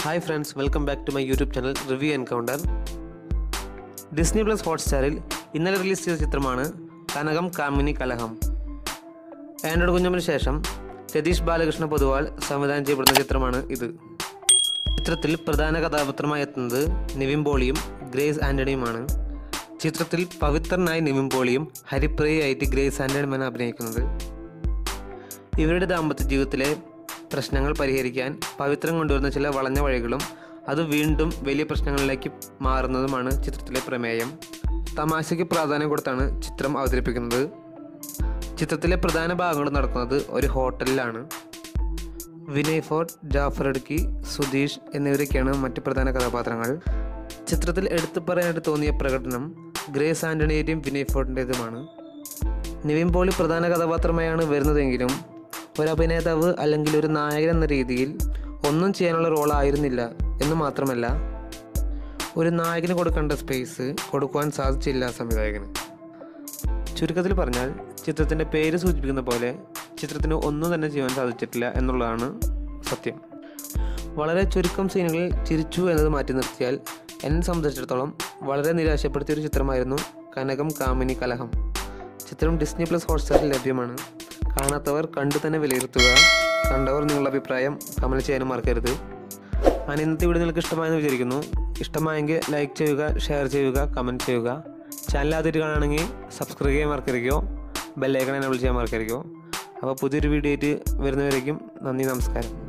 hi friends welcome back to my YouTube channel review encounter Disney plus ഹോട്ട്സ്റ്റാറിൽ ഇന്നലെ release ചെയ്ത ചിത്രമാണ് കനകം കാമിനി കലഹം ആൻഡ്രോയിഡ് കുഞ്ഞമ്മിന് ശേഷം രതീഷ് ബാലകൃഷ്ണ പൊതുവാൾ സംവിധാനം ചെയ്യപ്പെടുന്ന ചിത്രമാണ് ഇത് ചിത്രത്തിൽ പ്രധാന കഥാപാത്രമായി എത്തുന്നത് നിവിൻ പോളിയും ഗ്രേസ് ആൻ്റണിയുമാണ് ചിത്രത്തിൽ പവിത്രനായി നിവിൻ പോളിയും ഹരിപ്രിയയായിട്ട് ഗ്രേസ് ആൻ്റണിയുമാണ് അഭിനയിക്കുന്നത് ഇവരുടെ ദാമ്പത്യ ജീവിതത്തിലെ പ്രശ്നങ്ങൾ പരിഹരിക്കാൻ പവിത്രം കൊണ്ടുവരുന്ന ചില വളഞ്ഞ വഴികളും അത് വീണ്ടും വലിയ പ്രശ്നങ്ങളിലേക്ക് മാറുന്നതുമാണ് ചിത്രത്തിലെ പ്രമേയം തമാശയ്ക്ക് പ്രാധാന്യം കൊടുത്താണ് ചിത്രം അവതരിപ്പിക്കുന്നത് ചിത്രത്തിലെ പ്രധാന ഭാഗങ്ങൾ നടക്കുന്നത് ഒരു ഹോട്ടലിലാണ് വിനയ് ഫോർട്ട് ജാഫർ ഇടുക്കി സുധീഷ് എന്നിവരൊക്കെയാണ് മറ്റ് പ്രധാന കഥാപാത്രങ്ങൾ ചിത്രത്തിൽ എടുത്തു പറയാനായിട്ട് തോന്നിയ പ്രകടനം ഗ്രേസ് ആൻ്റണിയുടെയും വിനയ് ഫോർട്ടിൻ്റെതുമാണ് നിവിൻ പോളി പ്രധാന കഥാപാത്രമായാണ് വരുന്നതെങ്കിലും ഒരു അഭിനേതാവ് അല്ലെങ്കിൽ ഒരു നായകൻ എന്ന രീതിയിൽ ഒന്നും ചെയ്യാനുള്ള റോളായിരുന്നില്ല എന്ന് മാത്രമല്ല ഒരു നായകന് കൊടുക്കേണ്ട സ്പേസ് കൊടുക്കുവാൻ സാധിച്ചില്ല സംവിധായകന് ചുരുക്കത്തിൽ പറഞ്ഞാൽ ചിത്രത്തിൻ്റെ പേര് സൂചിപ്പിക്കുന്ന പോലെ ചിത്രത്തിന് ഒന്നും തന്നെ ചെയ്യാൻ സാധിച്ചിട്ടില്ല എന്നുള്ളതാണ് സത്യം വളരെ ചുരുക്കം സീനുകളിൽ ചിരിച്ചു എന്നത് മാറ്റി നിർത്തിയാൽ എന്നെ സംബന്ധിച്ചിടത്തോളം വളരെ നിരാശപ്പെടുത്തിയ ഒരു ചിത്രമായിരുന്നു കനകം കാമിനി കലഹം ചിത്രം ഡിസ്നി പ്ലസ് ഹോട്ട്സ്റ്റാറിൽ ലഭ്യമാണ് കാണാത്തവർ കണ്ടു തന്നെ വിലയിരുത്തുക കണ്ടവർ നിങ്ങളുടെ അഭിപ്രായം കമൻറ്റ് ചെയ്യാനും മറക്കരുത് ഞാൻ ഇന്നത്തെ വീഡിയോ നിങ്ങൾക്ക് ഇഷ്ടമായെന്ന് വിചാരിക്കുന്നു ഇഷ്ടമായെങ്കിൽ ലൈക്ക് ചെയ്യുക ഷെയർ ചെയ്യുക കമൻറ്റ് ചെയ്യുക ചാനൽ ആദ്യമായിട്ട് കാണുകയാണെങ്കിൽ സബ്സ്ക്രൈബ് ചെയ്യാൻ മറക്കരുതോ ബെല്ലൈക്കൺ എനേബിൾ ചെയ്യാൻ മറക്കരുതോ അപ്പോൾ പുതിയൊരു വീഡിയോ ആയിട്ട് വരുന്നവരേക്കും നന്ദി നമസ്കാരം